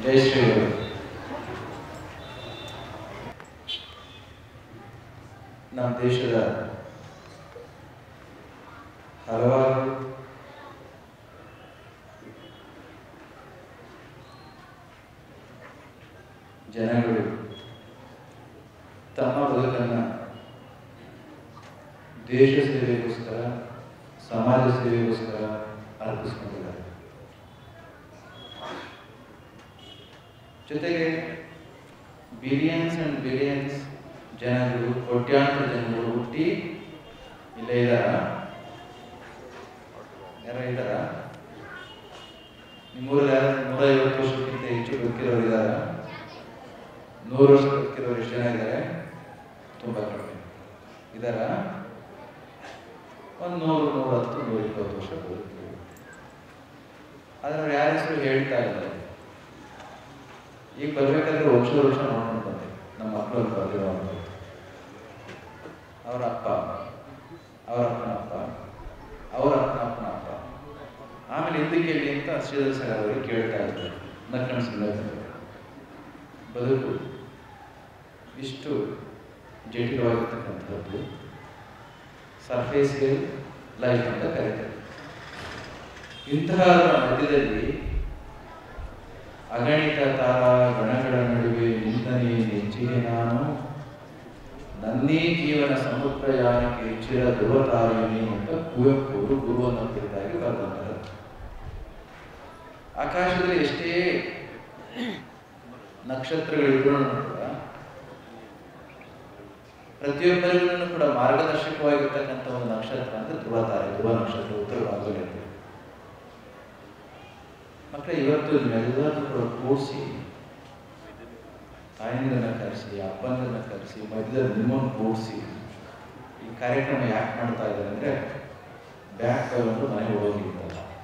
ಜೈ ಶ್ರೀಗಳು ನಮ್ಮ ದೇಶದ ಹಲವಾರು ಜನಗಳು ತಮ್ಮ ಬದುಕನ್ನು ದೇಶ ಸೇವೆಗೋಸ್ಕರ ಸಮಾಜ ಸೇವೆಗೋಸ್ಕರ ಅರ್ಪಿಸ್ಕೊಂಡಿದ್ದಾರೆ ಜೊತೆಗೆ ಬಿಲಿಯನ್ಸ್ ಅಂಡ್ ಬಿಲಿಯನ್ಸ್ ಜನಗಳು ಕೋಟ್ಯಾಂತರ ಜನಗಳು ಹುಟ್ಟಿ ಇಲ್ಲೇ ಇದ್ದಾರ ಯಾರ ಇದ್ದಾರ ನಿಮ್ಮೂರಲ್ಲಿ ಯಾರು ನೂರ ಐವತ್ತು ವರ್ಷಕ್ಕಿಂತ ಹೆಚ್ಚು ಬದುಕಿರೋರು ಇದ್ದಾರ ನೂರು ವರ್ಷ ಬದುಕಿರೋರು ಎಷ್ಟು ಜನ ಇದ್ದಾರೆ ತುಂಬ ಕಡಿಮೆ ಇದ್ದಾರ ಒಂದು ನೂರು ನೂರ ಹತ್ತು ನೂರ ಇಪ್ಪತ್ತು ವರ್ಷ ಬದುಕಿದ್ರು ಆದರೆ ಅವ್ರು ಯಾರ ಹೆಸರು ಹೇಳ್ತಾ ಇಲ್ಲ ಈಗ ಬರ್ಬೇಕಾದ್ರೆ ವರ್ಷ ವರ್ಷ ನೋಡ್ಕೊಂಡು ಬಂದೆ ನಮ್ಮ ಮಕ್ಕಳು ಬರೆದಿರೋ ಅವರ ಅಪ್ಪ ಅವರ ಅಪ್ಪನ ಅಪ್ಪ ಅವರ ಅಪ್ಪನ ಅಪ್ಪನ ಅಪ್ಪ ಆಮೇಲೆ ಹಿಂದಕ್ಕೆ ಹೇಳಿ ಅಂತ ಶ್ರೀಧರ್ ಸರ್ ಅವರಿಗೆ ಕೇಳ್ತಾ ಇದ್ದಾರೆ ನಕ್ಕಣ ಸುಂದರ ಬದುಕು ಇಷ್ಟು ಜಟಿಲವಾಗಿರ್ತಕ್ಕಂಥದ್ದು ಸರ್ಫೇಸ್ ಲೈಫ್ ಅಂತ ಕರೀತಾರೆ ಇಂತಹ ಮಧ್ಯದಲ್ಲಿ ಅಗಣಿತ ತಾರ ಗಣಗಳ ನಡುವೆ ನಿಂದನೆ ನೆಚ್ಚಿಗೆ ನಾನು ನನ್ನೇ ಜೀವನ ಸಮುದ್ರಯಾನಕ್ಕೆ ಚಿರ ಧ್ರುವತಾರಿಣಿ ಅಂತ ಕುವೆಂಪು ಅವರು ಗುರುವನ್ನು ಕುರಿತಾಗಿ ಬರೆದಿದ್ದಾರೆ ಆಕಾಶದಲ್ಲಿ ಎಷ್ಟೇ ನಕ್ಷತ್ರಗಳಿದ್ರೂ ಕೂಡ ಪ್ರತಿಯೊಬ್ಬರಿಗೂ ಕೂಡ ಮಾರ್ಗದರ್ಶಕವಾಗಿರ್ತಕ್ಕಂಥ ಒಂದು ನಕ್ಷತ್ರ ಅಂದ್ರೆ ಧ್ರುವ ತಾರೆ ಧ್ರುವ ನಕ್ಷತ್ರ ಉತ್ತರ ಭಾಗದಲ್ಲಿರ್ತದೆ ಮಕ್ಕಳೇ ಇವತ್ತು ನಿಮ್ಮೆಲ್ಲರನ್ನು ಕೂಡ ಕೂಡಿಸಿ ತಾಯಿಂದನ್ನ ಕರೆಸಿ ಅಪ್ಪಂದನ್ನ ಕರೆಸಿ ಮಧ್ಯದಲ್ಲಿ ನಿಮ್ಮನ್ನು ಕೂಡಿಸಿ ಈ ಕಾರ್ಯಕ್ರಮ ಯಾಕೆ ಮಾಡ್ತಾ ಇದ್ದಾರೆ ಅಂದ್ರೆ ಬ್ಯಾಗ್ ತಗೊಂಡು ಮನೆಗೆ ಹೋಗಿದ್ದಲ್ಲ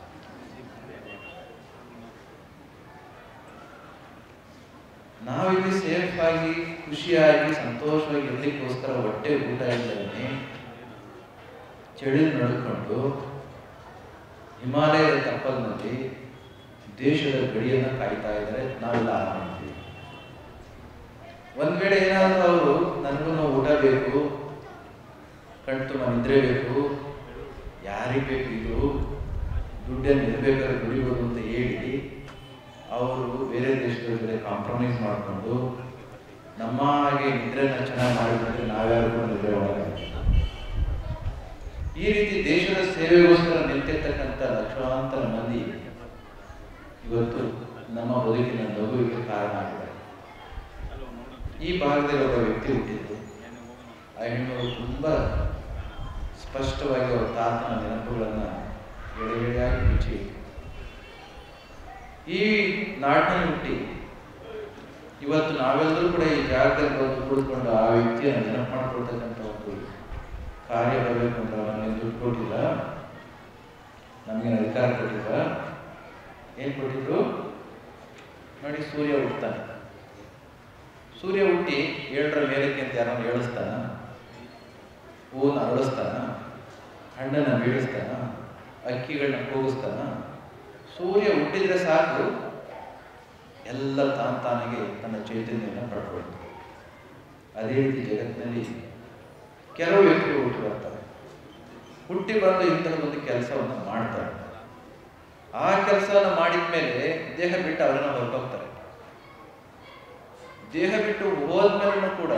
ನಾವಿಲ್ಲಿ ಸೇಫ್ ಆಗಿ ಖುಷಿಯಾಗಿ ಸಂತೋಷವಾಗಿ ಇರ್ಲಿಕ್ಕೋಸ್ಕರ ಹೊಟ್ಟೆ ಊಟ ಇಲ್ಲದೇ ಚಳಿ ನಡ್ಕೊಂಡು ಹಿಮಾಲಯದ ತಪ್ಪಲಿನಲ್ಲಿ ದೇಶದ ಗಡಿಯನ್ನು ಕಾಯ್ತಾ ಇದ್ದಾರೆ ನಾವೆಲ್ಲ ಆರಾಮಿದ್ದೀವಿ ಒಂದ್ ವೇಳೆ ಏನಾದರೂ ಅವರು ನನಗೂ ಊಟ ಬೇಕು ಕಣ್ತುಂಬ ನಿದ್ರೆ ಬೇಕು ಯಾರಿಗೆ ಬೇಕು ಇದು ದುಡ್ಡನ್ನು ಇರಬೇಕಾದ್ರೆ ದುಡಿಬೋದು ಅಂತ ಹೇಳಿ ಅವರು ಬೇರೆ ದೇಶದ ಜೊತೆ ಕಾಂಪ್ರಮೈಸ್ ಮಾಡಿಕೊಂಡು ನಮ್ಮ ಹಾಗೆ ನಿದ್ರೆನ ಚೆನ್ನಾಗಿ ಮಾಡಿಬಿಟ್ರೆ ನಾವ್ಯಾರು ಕೂಡ ನಿದ್ರೆ ಒಳಗೆ ಈ ರೀತಿ ದೇಶದ ಸೇವೆಗೋಸ್ಕರ ನಿಂತಿರ್ತಕ್ಕಂಥ ಲಕ್ಷಾಂತರ ಮಂದಿ ಇವತ್ತು ನಮ್ಮ ಬದುಕಿನ ನಗುವಿಗೆ ಕಾರಣ ಆಗಿದೆ ಈ ಭಾಗದಲ್ಲಿ ಒಬ್ಬ ವ್ಯಕ್ತಿ ಹುಟ್ಟಿದ್ದು ಆ ಹೆಣ್ಣು ತುಂಬ ಸ್ಪಷ್ಟವಾಗಿ ಅವರ ತಾತನ ನೆನಪುಗಳನ್ನು ಎಳೆ ಎಳೆಯಾಗಿ ಬಿಚ್ಚಿ ಈ ನಾಡಿನಲ್ಲಿ ಹುಟ್ಟಿ ಇವತ್ತು ನಾವೆಲ್ಲರೂ ಕೂಡ ಈ ಜಾಗದಲ್ಲಿ ಬಂದು ಕುಳಿತುಕೊಂಡು ಆ ವ್ಯಕ್ತಿಯನ್ನು ನೆನಪು ಮಾಡ್ಕೊಳ್ತಕ್ಕಂಥ ಒಂದು ಕಾರ್ಯ ಬರಬೇಕು ಅಂತ ನಮಗೆ ದುಡ್ಡು ಕೊಟ್ಟಿಲ್ಲ ನಮಗೇನು ಅಧಿಕಾರ ಕೊಟ್ಟಿಲ್ಲ ಏನು ಕೊಟ್ಟಿದ್ರು ನೋಡಿ ಸೂರ್ಯ ಹುಟ್ಟತಾನೆ ಸೂರ್ಯ ಹುಟ್ಟಿ ಏಳರ ಮೇಲಕ್ಕೆ ಅಂತ ಯಾರನ್ನು ಏಳಿಸ್ತಾನ ಹೂವನ್ನ ಅರಳಿಸ್ತಾನ ಹಣ್ಣನ್ನು ಬೀಳಿಸ್ತಾನ ಅಕ್ಕಿಗಳನ್ನ ಕೂಗಿಸ್ತಾನ ಸೂರ್ಯ ಹುಟ್ಟಿದ್ರೆ ಸಾಕು ಎಲ್ಲ ತಾನ್ ತಾನಿಗೆ ತನ್ನ ಚೈತನ್ಯವನ್ನು ಪಡ್ಕೊಳ್ತು ಅದೇ ರೀತಿ ಜಗತ್ತಿನಲ್ಲಿ ಕೆಲವು ವ್ಯಕ್ತಿಗಳು ಹುಟ್ಟಿ ಬರ್ತಾರೆ ಹುಟ್ಟಿ ಬಂದು ಇಂಥದ್ದೊಂದು ಕೆಲಸವನ್ನು ಮಾಡ್ತಾರೆ ಆ ಕೆಲಸವನ್ನು ಮಾಡಿದ ಮೇಲೆ ದೇಹ ಬಿಟ್ಟು ಅವರನ್ನ ಹೊರಟೋಗ್ತಾರೆ ದೇಹ ಬಿಟ್ಟು ಹೋದ್ಮೇಲೂ ಕೂಡ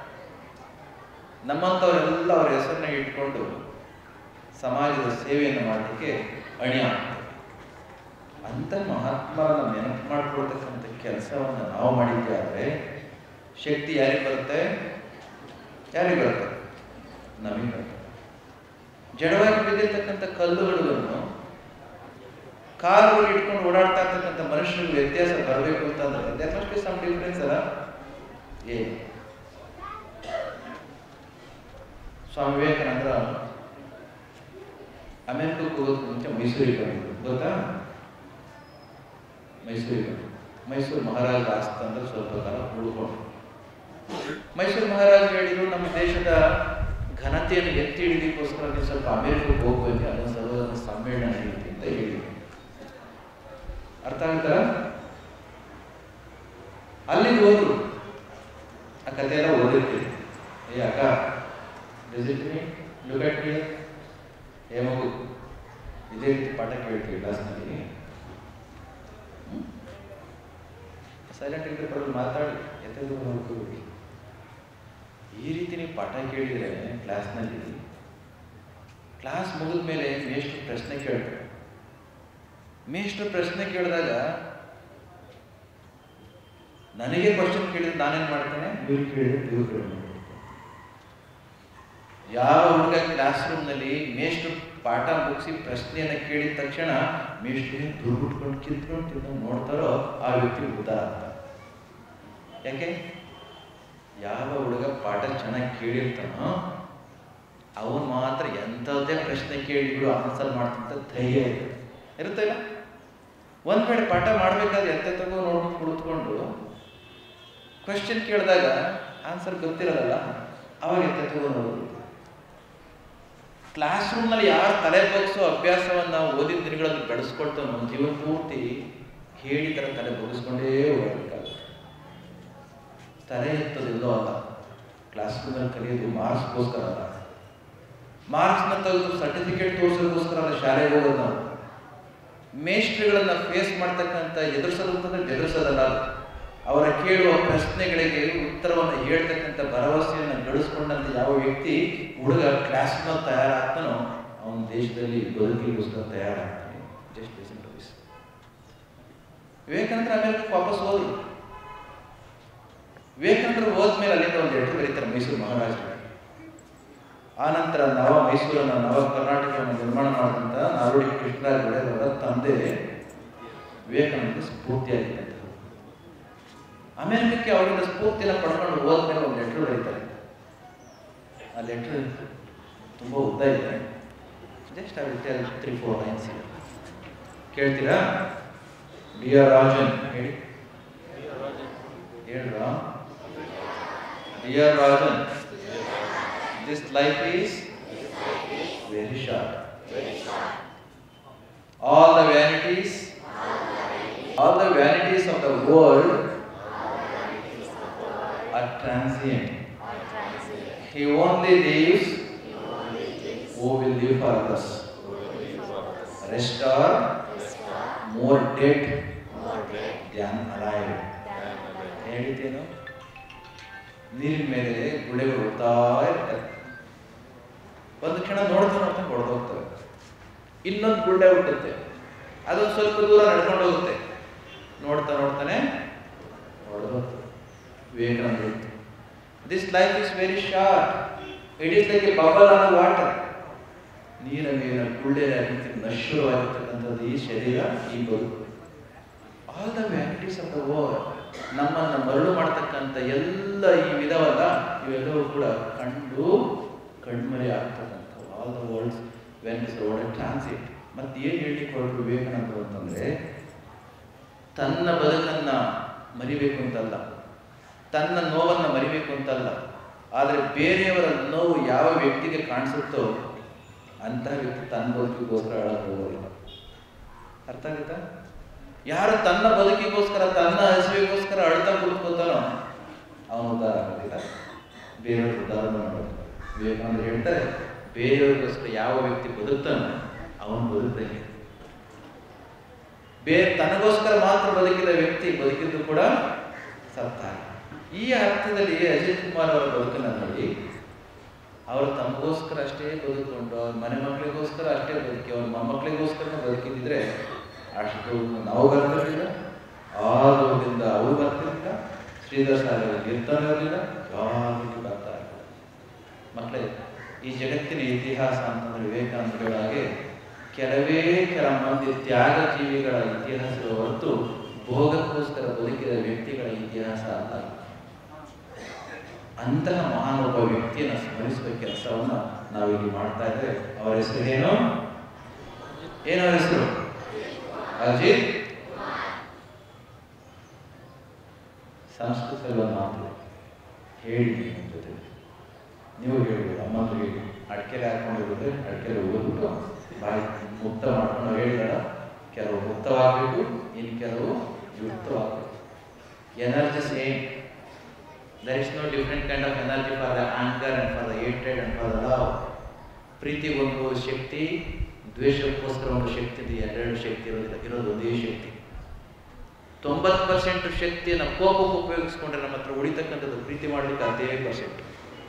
ನಮ್ಮಂಥವರೆಲ್ಲ ಅವರ ಹೆಸರನ್ನ ಇಟ್ಕೊಂಡು ಸಮಾಜದ ಸೇವೆಯನ್ನು ಮಾಡಲಿಕ್ಕೆ ಅಣಿ ಆಗ್ತಾರೆ ಅಂತ ಮಹಾತ್ಮರನ್ನ ನೆನಪು ಮಾಡ್ಕೊಳ್ತಕ್ಕಂಥ ಕೆಲಸವನ್ನು ನಾವು ಮಾಡಿದ್ದೆ ಆದರೆ ಶಕ್ತಿ ಯಾರಿಗೆ ಬರುತ್ತೆ ಯಾರಿಗೆ ಬರುತ್ತೆ ನಮಗೆ ಬರುತ್ತೆ ಜಡವಾಗಿ ಬಿದ್ದಿರ್ತಕ್ಕಂಥ ಕಲ್ಲುಗಳನ್ನು ಕಾಲುಗಳು ಇಟ್ಕೊಂಡು ಓಡಾಡ್ತಾ ಇರ್ತಕ್ಕಂಥ ಮನುಷ್ಯರಿಗೆ ವ್ಯತ್ಯಾಸ ಬರಬೇಕು ಅಂತಂದ್ರೆ there must be some difference ಅಲ್ಲ ಏನು ಸ್ವಾಮಿ ವಿವೇಕಾನಂದ್ರ ಅಮೆರಿಕಕ್ಕೆ ಹೋಗೋದಕ್ಕೆ ಮುಂಚೆ ಮೈಸೂರಿಗೆ ಬಂದಿದ್ರು ಗೊತ್ತಾ ಮೈಸೂರಿಗೆ ಬಂದ್ರು ಮೈಸೂರು ಮಹಾರಾಜ ಆಸ್ತಂದ್ರೆ ಸ್ವಲ್ಪ ಕಾಲ ಉಳ್ಕೊಂಡು ಮೈಸೂರು ಮಹಾರಾಜ ಹೇಳಿದ್ರು ನಮ್ಮ ದೇಶದ ಘನತೆಯನ್ನು ಎತ್ತಿ ಹಿಡಿದಕ್ಕೋಸ್ಕರ ನೀವು ಸ್ವಲ್ಪ ಅಮೆರಿಕಕ್ಕೆ ಹೋಗ್ಬೇಕು ಅದೊಂದು ಸರ್ವಧರ್ಮ ಸಮ್ಮೇಳನ ನಡೆಯುತ್ತೆ ಅಂತ ಹೇಳಿದ್ರು ಅರ್ಥ ಆಗುತ್ತಾ ಅಲ್ಲಿಗೆ ಹೋದ್ರು ಆ ಕಥೆ ಎಲ್ಲ ಓದಿರ್ತೀವಿ ಏ ಅಕ್ಕ visit me look at me ಏ ಮಗು ಇದೇ ರೀತಿ ಪಾಠ ಕೇಳ್ತೀವಿ ಕ್ಲಾಸ್ನಲ್ಲಿ ಸೈಲೆಂಟ್ ಇದ್ರೆ ಬರೋದು ಮಾತಾಡಿ ಎತ್ತದು ನೋಡ್ಕೋಬೇಡಿ ಈ ರೀತಿ ನೀವು ಪಾಠ ಕೇಳಿದರೆ ಕ್ಲಾಸ್ನಲ್ಲಿ ಕ್ಲಾಸ್ ಮುಗಿದ ಮೇಲೆ ಮೇಷ್ಟ್ರು ಪ್ರಶ್ನೆ ಕೇಳ್ತಾರೆ ಮೇಷ್ಟ್ರು ಪ್ರಶ್ನೆ ಕೇಳಿದಾಗ ನನಗೆ ಕ್ವಶನ್ ಕೇಳಿದ್ರೆ ನಾನೇನು ಮಾಡ್ತೇನೆ ಇವ್ರು ಕೇಳಿದ್ರೆ ಇವ್ರು ಕೇಳಿದ್ರೆ ಯಾವ ಹುಡುಗ ಕ್ಲಾಸ್ ರೂಮ್ನಲ್ಲಿ ಮೇಷ್ಟ್ರು ಪಾಠ ಮುಗಿಸಿ ಪ್ರಶ್ನೆಯನ್ನು ಕೇಳಿದ ತಕ್ಷಣ ಮೇಷ್ಟ್ರು ದುರ್ಬಿಟ್ಕೊಂಡು ಕಿತ್ಕೊಂಡು ತಿಂದು ನೋಡ್ತಾರೋ ಆ ವ್ಯಕ್ತಿ ಉದ್ದಾರ ಅಂತ ಯಾಕೆ ಯಾವ ಹುಡುಗ ಪಾಠ ಚೆನ್ನಾಗಿ ಕೇಳಿರ್ತಾನೋ ಅವನು ಮಾತ್ರ ಎಂಥದ್ದೇ ಪ್ರಶ್ನೆ ಕೇಳಿದ್ರು ಆನ್ಸರ್ ಮಾಡ್ತಂತ ಧೈರ್ಯ ಇದೆ ಇರುತ್ತೆ ಇಲ್ಲ ಒಂದ್ ವೇಳೆ ಪಾಠ ಮಾಡ್ಬೇಕಾದ್ರೆ ಎಂತ ತಗೋ ನೋಡ್ಕೊಂಡು ಕುಳಿತುಕೊಂಡು ಕ್ವಶನ್ ಕೇಳಿದಾಗ ಆನ್ಸರ್ ಗೊತ್ತಿರಲ್ಲ ಅವಾಗ ಎಂತ ತಗೋ ನೋಡೋದು ಕ್ಲಾಸ್ ರೂಮ್ನಲ್ಲಿ ಯಾರು ತಲೆ ಬಗ್ಸೋ ಅಭ್ಯಾಸವನ್ನು ನಾವು ಓದಿದ ದಿನಗಳಲ್ಲಿ ಬೆಳೆಸ್ಕೊಳ್ತೇವೆ ನಮ್ಮ ಜೀವನ ಪೂರ್ತಿ ಹೇಳಿ ಥರ ತಲೆ ಬಗ್ಗಿಸ್ಕೊಂಡೇ ಹೋಗ್ಬೇಕಾಗುತ್ತೆ ತಲೆ ಎತ್ತೋದಿಲ್ಲೋ ಅಲ್ಲ ಕ್ಲಾಸ್ ರೂಮಲ್ಲಿ ಕಲಿಯೋದು ಮಾರ್ಕ್ಸ್ಗೋಸ್ಕರ ಅಲ್ಲ ಮಾರ್ಕ್ಸ್ನ ತೆಗೆದು ಸರ್ಟಿಫಿಕೇಟ್ ತೋರಿಸೋದಕ್ಕೋಸ್ಕರ ಅಲ್ಲ ಶಾಲೆಗೆ ಹೋಗೋದು ನಾವು ಮೇಷ್ಟ್ರುಗಳನ್ನ ಫೇಸ್ ಮಾಡ್ತಕ್ಕಂಥ ಎದುರಿಸೋದು ಅಂತಂದ್ರೆ ಎದುರಿಸೋದಲ್ಲ ಅವರ ಕೇಳುವ ಪ್ರಶ್ನೆಗಳಿಗೆ ಉತ್ತರವನ್ನು ಹೇಳ್ತಕ್ಕಂಥ ಭರವಸೆಯನ್ನು ಗಳಿಸ್ಕೊಂಡಂತ ಯಾವ ವ್ಯಕ್ತಿ ಹುಡುಗ ಕ್ಲಾಸ್ನಲ್ಲಿ ತಯಾರಾಗ್ತಾನೋ ಅವನ ದೇಶದಲ್ಲಿ ಬದುಕಿಗೋಸ್ಕರ ತಯಾರಾಗ್ತಾನೆ just listen to this Vivekananda ಆಮೇಲೆ ವಾಪಸ್ ಹೋದ್ರು ವಿವೇಕಾನಂದರು ಹೋದ್ಮೇಲೆ ಅಲ್ಲಿಂದ ಒಂದು ಲೆಟರ್ ಬರೀತಾರೆ ಮೈಸೂರು ಮಹಾರಾಜರಿಗೆ ಆ ನಂತರ ನವ ಮೈಸೂರನ್ನ ನವ ಕರ್ನಾಟಕವನ್ನು ನಿರ್ಮಾಣ ಮಾಡಿದಂಥ ನಾಲ್ವಡಿ ಕೃಷ್ಣರಾಜ ಒಡೆಯರವರ ತಂದೆ ವಿವೇಕಾನಂದ ಸ್ಫೂರ್ತಿಯಾಗಿದ್ದಂಥದ್ದು ಅಮೆರಿಕಕ್ಕೆ ಅವರಿಂದ ಸ್ಫೂರ್ತಿನ ಪಡ್ಕೊಂಡು ಹೋದ್ಮೇಲೆ ಒಂದು ಲೆಟರ್ ಬರೀತಾರೆ ಆ ಲೆಟರ್ ತುಂಬ ಉದ್ದ ಇದೆ just I will tell three four lines ಇದೆ ಕೇಳ್ತೀರಾ ಡಿಯರ್ ರಾಜನ್ ಹೇಳಿ ಹೇಳ್ರ dear Rajan this life is very short. All the vanities, all the vanities of the world are transient. He only lives who will live for others. Rest are more dead than alive. ಹೇಳಿದ್ದೇನು ನೀರಿನ ಮೇಲೆ ಗುಳೆಗಳು ಹೋಗ್ತಾ ಇರ್ತಾರೆ ಒಂದು ಕ್ಷಣ ನೋಡ್ತಾ ನೋಡ್ತಾ ಹೊಡೆದೋಗ್ತವೆ ಇನ್ನೊಂದು ಗುಡ್ಡೆ ಹುಟ್ಟುತ್ತೆ ಅದೊಂದು ಸ್ವಲ್ಪ ದೂರ ನಡ್ಕೊಂಡು ಹೋಗುತ್ತೆ ನೋಡ್ತಾ ನೋಡ್ತಾನೆ ಹೊಡೆದೋಗ್ತದೆ Vivekananda this life is very short it is like a bubble on water ನೀರ ಮೇಲಿನ ಗುಳ್ಳೆ ರೀತಿ ನಶ್ವರವಾಗಿರ್ತಕ್ಕಂಥದ್ದು ಈ ಶರೀರ ಈ ಬದುಕು all the vanities of the world ನಮ್ಮನ್ನ ಮರಳು ಮಾಡತಕ್ಕಂಥ ಎಲ್ಲ ಈ ವಿಧವಲ್ಲ ಇವೆಲ್ಲವೂ ಕೂಡ ಕಂಡು ಕಣ್ಮರೆ ಆಗ್ತಕ್ಕಂಥ all the world's vanities world transit ಮತ್ತೆ ಏನು ಹೇಳಲಿಕ್ಕೆ ಹೊರಟು ವಿವೇಕಾನಂದರು ಅಂತಂದ್ರೆ ತನ್ನ ಬದುಕನ್ನ ಮರಿಬೇಕು ಅಂತಲ್ಲ ತನ್ನ ನೋವನ್ನ ಮರಿಬೇಕು ಅಂತಲ್ಲ ಆದರೆ ಬೇರೆಯವರ ನೋವು ಯಾವ ವ್ಯಕ್ತಿಗೆ ಕಾಣಿಸುತ್ತೋ ಅಂತಹ ವ್ಯಕ್ತಿ ತನ್ನ ಬದುಕಿಗೋಸ್ಕರ ಅಳಕ್ಕೆ ಹೋಗೋದಿಲ್ಲ ಅರ್ಥ ಆಗುತ್ತಾ ಯಾರು ತನ್ನ ಬದುಕಿಗೋಸ್ಕರ ತನ್ನ ಹಸಿವಿಗೋಸ್ಕರ ಅಳ್ತಾ ಕುಳಿತುಕೊತಾನೋ ಅವನು ಉದ್ಧಾರ ಆಗೋದಿಲ್ಲ ಬೇರೆಯವ್ರ ಉದ್ಧಾರ ಮಾಡೋದು ವಿವೇಕಾನಂದರು ಹೇಳ್ತಾರೆ ಬೇರೆಯವ್ರಿಗೋಸ್ಕರ ಯಾವ ವ್ಯಕ್ತಿ ಬದುಕ್ತಾನೋ ಅವನು ಬದುಕ್ದಂಗೆ ಬೇರೆ ತನಗೋಸ್ಕರ ಮಾತ್ರ ಬದುಕಿದ ವ್ಯಕ್ತಿ ಬದುಕಿದ್ದು ಕೂಡ ಸತ್ತ ಈ ಅರ್ಥದಲ್ಲಿ ಅಜಿತ್ ಕುಮಾರ್ ಅವರ ಬದುಕನ್ನು ನೋಡಿ ಅವರು ತಮಗೋಸ್ಕರ ಅಷ್ಟೇ ಬದುಕೊಂಡು ಅವ್ರ ಮನೆ ಮಕ್ಕಳಿಗೋಸ್ಕರ ಅಷ್ಟೇ ಬದುಕಿ ಅವ್ರ ಮೊಮ್ಮಕ್ಕಳಿಗೋಸ್ಕರ ಬದುಕಿದ್ರೆ ಅಷ್ಟು ನಾವು ಬರ್ತಿರಲಿಲ್ಲ ಆ ದೂರದಿಂದ ಅವರು ಬರ್ತಿರಲಿಲ್ಲ ಶ್ರೀಧರ್ ಸಾಗರ ಇರ್ತಾನೆ ಇರಲಿಲ್ಲ ಯಾರಿಗೂ ಬರ್ತಾ ಇಲ್ಲ ಮಕ್ಕಳೇ ಈ ಜಗತ್ತಿನ ಇತಿಹಾಸ ಅಂತಂದ್ರೆ ವಿವೇಕಾನಂದರ ಹಾಗೆ ಕೆಲವೇ ಕೆಲ ಮಂದಿ ತ್ಯಾಗ ಜೀವಿಗಳ ಇತಿಹಾಸದ ಹೊರತು ಭೋಗಕ್ಕೋಸ್ಕರ ಬದುಕಿದ ವ್ಯಕ್ತಿಗಳ ಇತಿಹಾಸ ಅಲ್ಲ ಅಂತಹ ಮಹಾನ್ ಒಬ್ಬ ವ್ಯಕ್ತಿಯನ್ನು ಸ್ಮರಿಸುವ ಕೆಲಸವನ್ನ ನಾವಿಲ್ಲಿ ಮಾಡ್ತಾ ಇದ್ದೇವೆ ಅವರ ಹೆಸರೇನು ಏನು ಅವರ ಹೆಸರು ಅಜಿತ್ ಸಂಸ್ಕೃತದಲ್ಲಿ ಒಂದು ಮಾತು ಹೇಳಿ ನಿಮ್ಮ ಜೊತೆ ನೀವು ಹೇಳ್ಬೋದು ಅಮ್ಮಂದ್ರು ಹೇಳಿ ಅಡಿಕೆಲೆ ಹಾಕೊಂಡು ಹೋದ್ರೆ ಅಡಿಕೆಲೆ ಓದ್ಬಿಟ್ಟು ಬಾಯಿ ಮುಕ್ತ ಮಾಡ್ಕೊಂಡು ಹೇಳಿದಾರ ಕೆಲವು ಮುಕ್ತವಾಗಬೇಕು ಇನ್ನು ಕೆಲವು ಯುಕ್ತವಾಗಬೇಕು energy same there is no different kind of energy for the anger and for the hatred and for the love ಪ್ರೀತಿಗೊಂದು ಶಕ್ತಿ ದ್ವೇಷಕ್ಕೋಸ್ಕರ ಒಂದು ಶಕ್ತಿ ಇದೆ ಎರಡೆರಡು ಶಕ್ತಿ ಇರೋದಿಲ್ಲ ಇರೋದು ಒಂದೇ ಶಕ್ತಿ ತೊಂಬತ್ತು ಪರ್ಸೆಂಟ್ ಶಕ್ತಿಯನ್ನು ಕೋಪಕ್ಕೆ ಉಪಯೋಗಿಸ್ಕೊಂಡ್ರೆ ನಮ್ಮ ಹತ್ರ ಉಳಿತಕ್ಕಂಥದ್ದು ಪ್ರೀತಿ ಮಾಡಲಿಕ್ಕೆ ಅದೇ ಪರ್ಸೆಂಟ್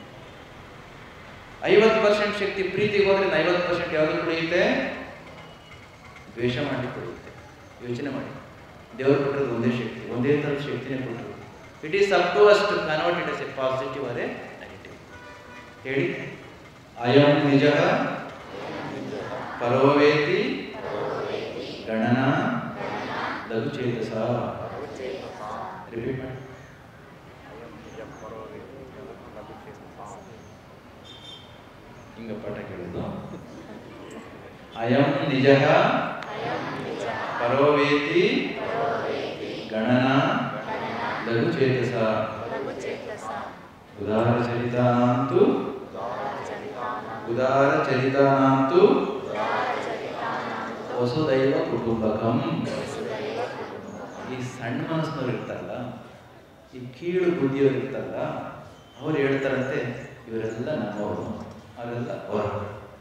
ಐವತ್ತು ಪರ್ಸೆಂಟ್ ಶಕ್ತಿ ಪ್ರೀತಿಗೆ ಹೋದ್ರೆ ಐವತ್ತು ಪರ್ಸೆಂಟ್ ಯಾವುದು ಉಳಿಯುತ್ತೆ ದ್ವೇಷ ಮಾಡಲಿಕ್ಕೆ ಉಳಿಯುತ್ತೆ ಯೋಚನೆ ಮಾಡಿ ದೇವರು ಕೊಟ್ಟಿರೋದು ಒಂದೇ ಶಕ್ತಿ ಒಂದೇ ಥರದ ಶಕ್ತಿನೇ ಕೊಟ್ಟರು it is up to us to convert it as a positive ಅರೆ ನೆಗೆಟಿವ್ ಹೇಳಿ ಅಯಂ ನಿಜ ಪರೋವೇತಿ ಗಣನ ಲಘುಚೇತಸ ರಿಪೀಟ್ ಮಾಡಿ ಹಿಂಗ ಪಾಠ ಕೇಳೋದು ಅಯಂ ನಿಜ ಪರೋವೇತಿ ಗಣನ ಲಘುಚೇತಸ ಉದಾರ ಚರಿತಾನಾಂತು ಉದಾರ ಚರಿತಾನಾಂತು ವಸುದೈವ ಕುಟುಂಬಕಂ ಈ ಸಣ್ಣ ಮನಸ್ಸಿನವ್ರು ಇರ್ತಾರಲ್ಲ ಈ ಕೀಳು ಬುದ್ಧಿಯವ್ರು ಇರ್ತಾರಲ್ಲ ಅವ್ರು ಹೇಳ್ತಾರಂತೆ ಇವರೆಲ್ಲ ನಮ್ಮವರು ಅವರೆಲ್ಲ ಅವರು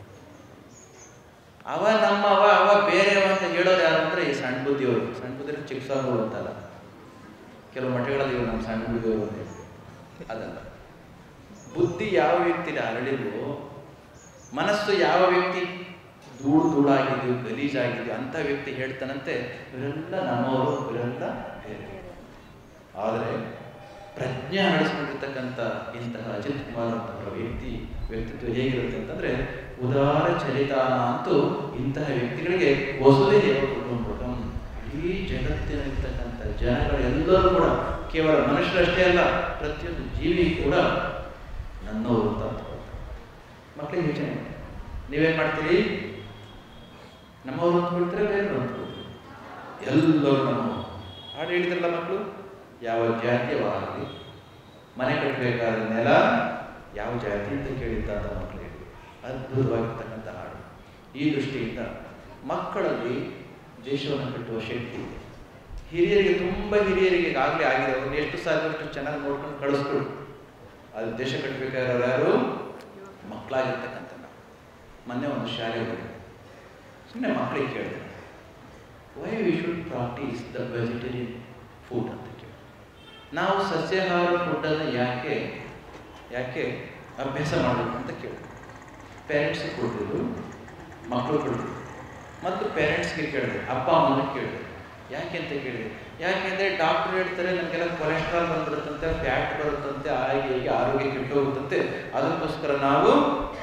ಅವ ನಮ್ಮವ ಅವ ಬೇರೆಯವ ಅಂತ ಹೇಳೋರು ಯಾರು ಅಂದ್ರೆ ಈ ಸಣ್ಣ ಬುದ್ಧಿಯವರು ಸಣ್ಣ ಬುದ್ಧಿ ಚಿಕ್ಸಾಗಳು ಅಂತಲ್ಲ ಕೆಲವು ಮಠಗಳಲ್ಲಿ ಇವರು ನಮ್ಮ ಸಣ್ಣ ಬುದ್ಧಿಯವರು ಅಂತ ಹೇಳ್ತಾರೆ. ಅದಲ್ಲ ಬುದ್ಧಿ ಯಾವ ವ್ಯಕ್ತಿ ಅರಳಿಲ್ವೋ ಮನಸ್ಸು ಯಾವ ವ್ಯಕ್ತಿ ಧೂಳು ಧೂಳಾಗಿದೆಯೋ ಗಲೀಜಾಗಿದೆಯೋ ಅಂಥ ವ್ಯಕ್ತಿ ಹೇಳ್ತಾನಂತೆ ಇವರೆಲ್ಲ ನಮ್ಮವರು ಇವರೆಲ್ಲ ಬೇರೆ ಆದರೆ ಪ್ರಜ್ಞೆ ಅಳಿಸ್ಕೊಂಡಿರ್ತಕ್ಕಂಥ ಇಂತಹ ಅಜಿತ್ ಕುಮಾರ್ ಅಂತವರ ವ್ಯಕ್ತಿ ವ್ಯಕ್ತಿತ್ವ ಹೇಗಿರುತ್ತೆ ಅಂತಂದ್ರೆ ಉದಾರ ಚರಿತಾನ ಅಂತೂ ಇಂತಹ ವ್ಯಕ್ತಿಗಳಿಗೆ ವಸುದೇ ಕುಟುಂಬಕಂ ಇಡೀ ಜಗತ್ತಿನಲ್ಲಿರ್ತಕ್ಕಂಥ ಜನಗಳೆಲ್ಲರೂ ಕೂಡ ಕೇವಲ ಮನುಷ್ಯರಷ್ಟೇ ಅಲ್ಲ ಪ್ರತಿಯೊಂದು ಜೀವಿ ಕೂಡ ನನ್ನವರು ಅಂತ ಅಂದ್ಕೊಳ್ತಾರೆ. ಮಕ್ಕಳಿಗೆ ಯೋಚನೆ ಮಾಡಿ. ನೀವೇನ್ ಮಾಡ್ತೀರಿ ನಮ್ಮವರು ಅಂದ್ಕೊಳ್ತೀರಾ ಬೇರೆ ಅಂದ್ಕೊಳ್ತೀರಿ ಎಲ್ಲರೂ ನಮ್ಮವರು ಹಾಡು ಹೇಳಿದ್ರಲ್ಲ ಮಕ್ಕಳು ಯಾವ ಜಾತಿಯವಾಗಲಿ ಮನೆ ಕಟ್ಟಬೇಕಾದ ನೆಲ ಯಾವ ಜಾತಿ ಅಂತ ಕೇಳಿದ್ದ ಅಂತ ಮಕ್ಕಳು ಹೇಳಿ ಅದ್ಭುತವಾಗಿರ್ತಕ್ಕಂಥ ಹಾಡು ಈ ದೃಷ್ಟಿಯಿಂದ ಮಕ್ಕಳಲ್ಲಿ ದೇಶವನ್ನು ಕಟ್ಟುವ ಶಕ್ತಿ ಇದೆ ಹಿರಿಯರಿಗೆ ತುಂಬ ಹಿರಿಯರಿಗೆ ಈಗಾಗಲೇ ಆಗಿದೆ ಅವ್ರನ್ನ ಎಷ್ಟು ಸಾಧ್ಯವಷ್ಟು ಚೆನ್ನಾಗಿ ನೋಡ್ಕೊಂಡು ಕಳಿಸ್ಕೊಡು ಅದು ದೇಶ ಕಟ್ಟಬೇಕಾದ್ರೆ ಯಾರು ಮಕ್ಕಳಾಗಿರ್ತಕ್ಕಂಥ ನಾವು ಮೊನ್ನೆ ಒಂದು ಶಾಲೆಗೆ ಹೋಗಿದ್ದೆ ಸುಮ್ಮನೆ ಮಕ್ಕಳಿಗೆ ಕೇಳಿದೆ why we should practise the vegetarian food ಅಂತ ಕೇಳಿ ನಾವು ಸಸ್ಯಾಹಾರ ಫುಡ್ಡನ್ನು ಯಾಕೆ ಯಾಕೆ ಅಭ್ಯಾಸ ಮಾಡಬೇಕು ಅಂತ ಕೇಳಿದೆ ಪೇರೆಂಟ್ಸ್ಗೆ ಕೊಡ್ತಿದ್ರು ಮಕ್ಕಳು ಕೊಡ್ತಿದ್ರು ಮತ್ತು ಪೇರೆಂಟ್ಸ್ಗೆ ಕೇಳಿದೆ ಅಪ್ಪ ಅಮ್ಮನ ಕೇಳಿದೆ ಯಾಕೆ ಅಂತ ಕೇಳಿದೆ ಯಾಕೆಂದರೆ ಡಾಕ್ಟರ್ ಹೇಳ್ತಾರೆ ನಮಗೆಲ್ಲ ಕೊಲೆಸ್ಟ್ರಾಲ್ ಬಂದ್ಬಿಡುತ್ತಂತೆ ಫ್ಯಾಟ್ ಬರುತ್ತಂತೆ ಹಾಗೆ ಹೀಗೆ ಆರೋಗ್ಯ ಕೆಟ್ಟು ಹೋಗುತ್ತಂತೆ ಅದಕ್ಕೋಸ್ಕರ ನಾವು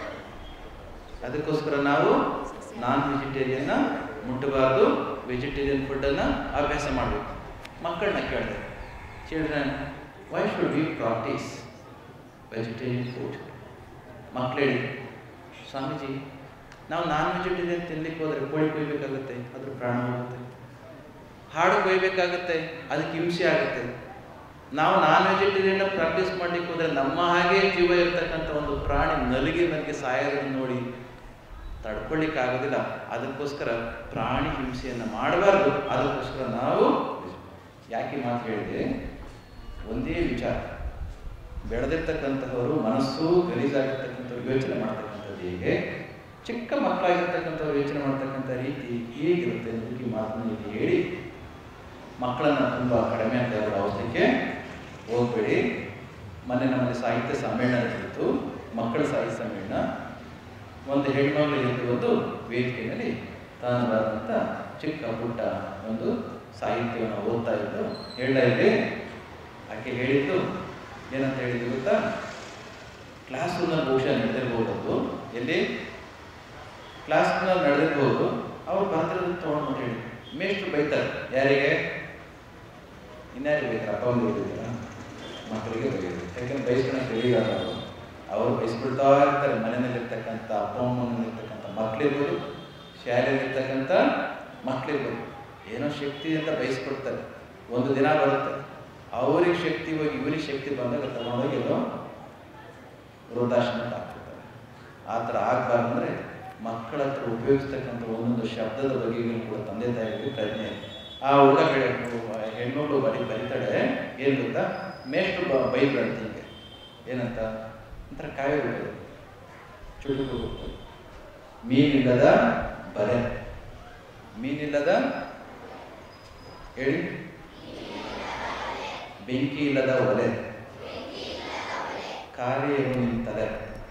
ಅದಕ್ಕೋಸ್ಕರ ನಾವು ನಾನ್ ವೆಜಿಟೇರಿಯನ್ನ ಮುಟ್ಟಬಾರ್ದು ವೆಜಿಟೇರಿಯನ್ ಫುಡ್ಡನ್ನು ಅಭ್ಯಾಸ ಮಾಡಬೇಕು ಮಕ್ಕಳನ್ನ ಕೇಳಿದೆ children why should we practise vegetarian food ಮಕ್ಕಳು ಹೇಳಿ ಸ್ವಾಮೀಜಿ ನಾವು ನಾನ್ ವೆಜಿಟೇರಿಯನ್ ತಿನ್ಲಿಕ್ಕೆ ಹೋದರೆ ಕೋಳಿ ಕೊಯ್ಬೇಕಾಗುತ್ತೆ ಅದ್ರ ಪ್ರಾಣ ಹೋಗುತ್ತೆ ಹಾಡು ಕೊಯ್ಬೇಕಾಗುತ್ತೆ ಅದಕ್ಕೆ ಹಿಂಸೆ ಆಗುತ್ತೆ ನಾವು ನಾನ್ ವೆಜಿಟೇರಿಯನ್ ಪ್ರಾಕ್ಟೀಸ್ ಮಾಡ್ಲಿಕ್ಕೆ ಹೋದರೆ ನಮ್ಮ ಹಾಗೆ ಜೀವ ಇರ್ತಕ್ಕಂಥ ಒಂದು ಪ್ರಾಣಿ ನಲಿಗೆ ನನಗೆ ಸಾಯೋದನ್ನು ನೋಡಿ ತಡ್ಕೊಳ್ಳಿಕ್ಕೆ ಆಗೋದಿಲ್ಲ ಅದಕ್ಕೋಸ್ಕರ ಪ್ರಾಣಿ ಹಿಂಸೆಯನ್ನು ಮಾಡಬಾರ್ದು ಅದಕ್ಕೋಸ್ಕರ ನಾವು ಯಾಕೆ ಈ ಮಾತು ಹೇಳಿದೆ ಒಂದೇ ವಿಚಾರ ಬೆಳೆದಿರ್ತಕ್ಕಂಥವರು ಮನಸ್ಸು ಗಲೀಜಾಗಿರ್ತಕ್ಕಂಥವ್ರು ಯೋಚನೆ ಮಾಡ್ತಕ್ಕಂಥದ್ದು ಹೇಗೆ ಚಿಕ್ಕ ಮಕ್ಕಳಾಗಿರ್ತಕ್ಕಂಥವ್ರು ಯೋಚನೆ ಮಾಡ್ತಕ್ಕಂಥ ರೀತಿ ಹೇಗಿರುತ್ತೆ ಅಂತ ಈ ಮಾತನ್ನು ಇಲ್ಲಿ ಹೇಳಿ ಮಕ್ಕಳನ್ನು ತುಂಬ ಕಡಿಮೆ ಅಂತ ಇರೋ ಅವಸ್ಥೆಗೆ ಹೋಗ್ಬೇಡಿ ಮೊನ್ನೆ ನಮ್ಮಲ್ಲಿ ಸಾಹಿತ್ಯ ಸಮ್ಮೇಳನ ನಡೆದಿತ್ತು ಮಕ್ಕಳ ಸಾಹಿತ್ಯ ಸಮ್ಮೇಳನ ಒಂದು ಹೆಣ್ಮಗಳು ಎದ್ದು ಒಂದು ವೇದಿಕೆಯಲ್ಲಿ ತಾನದಾದಂಥ ಚಿಕ್ಕ ಪುಟ್ಟ ಒಂದು ಸಾಹಿತ್ಯವನ್ನು ಓದ್ತಾ ಇದ್ದು ಹೇಳ್ತಾ ಇದ್ದೆ ಆಕೆ ಹೇಳಿದ್ದು ಏನಂತ ಹೇಳಿದ್ದು ಗೊತ್ತಾ ಕ್ಲಾಸ್ ರೂಮ್ನಲ್ಲಿ ಬಹುಶಃ ನಡೆದಿರ್ಬೋದು ಅದು ಎಲ್ಲಿ ಕ್ಲಾಸ್ ರೂಮ್ನಲ್ಲಿ ನಡೆದಿರ್ಬೋದು ಅವ್ರು ಬರ್ತಿರೋದು ತೊಗೊಂಡು ಹೇಳಿ ಮೇಷ್ಟ್ರು ಬೈತಾರೆ ಯಾರಿಗೆ ಇನ್ಯಾರಿಗೆ ಬೈತಾರೆ ಅಪ್ಪ ಒಂದು ಬೈದಿದ್ದೀರಾ ಮಕ್ಕಳಿಗೆ ಬೈಯೋದು ಯಾಕೆಂದ್ರೆ ಬೈಸ್ಕೊಳಕ್ಕೆ ಹೇಳಿದಾರ ಅವರು ಅವರು ಬೈಸ್ಕೊಳ್ತಾ ಇರ್ತಾರೆ ಮನೆಯಲ್ಲಿರ್ತಕ್ಕಂಥ ಅಪ್ಪ ಅಮ್ಮನಲ್ಲಿರ್ತಕ್ಕಂಥ ಮಕ್ಕಳಿರ್ಬೋದು ಶಾಲೆಯಲ್ಲಿರ್ತಕ್ಕಂಥ ಮಕ್ಕಳಿರ್ಬೋದು ಏನೋ ಶಕ್ತಿ ಅಂತ ಬಯಸ್ಕೊಡ್ತಾರೆ ಒಂದು ದಿನ ಬರುತ್ತೆ ಅವ್ರಿಗೆ ಶಕ್ತಿ ಹೋಗಿ ಇವ್ರಿಗೆ ಶಕ್ತಿ ಬಂದಾಗ ತಗೊಂಡೋಗಿ ಎಲ್ಲೋ ವೃದ್ಧಾಶ್ರಮಕ್ಕೆ ಹಾಕ್ಬಿಡ್ತಾರೆ ಆ ಥರ ಆಗಬಾರ್ದು ಅಂದರೆ ಮಕ್ಕಳ ಹತ್ರ ಉಪಯೋಗಿಸ್ತಕ್ಕಂಥ ಒಂದೊಂದು ಶಬ್ದದ ಬಗೆಗಳು ಕೂಡ ತಂದೆ ತಾಯಿಗಳಿಗೆ ಪ್ರಜ್ಞೆ ಇದೆ ಆ ಹುಡುಗ ಹೆಣ್ಮಗಳು ಬರೀ ಬರೀತಾಳೆ ಏನು ಗೊತ್ತಾ ಮೇಷ್ಟು ಬ ಬೈದ್ರಂತ ಹೀಗೆ ಏನಂತ ಒಂಥರ ಕಾಯಿ ಬಿಡೋದು ಚುಟುಕು ಮೀನಿಲ್ಲದ ಬರೆ ಮೀನಿಲ್ಲದ ಹೇಳಿ ಬೆಂಕಿ ಇಲ್ಲದ ಒಲೆ ಖಾಲಿ ಇರು ನಿಂತಲೆ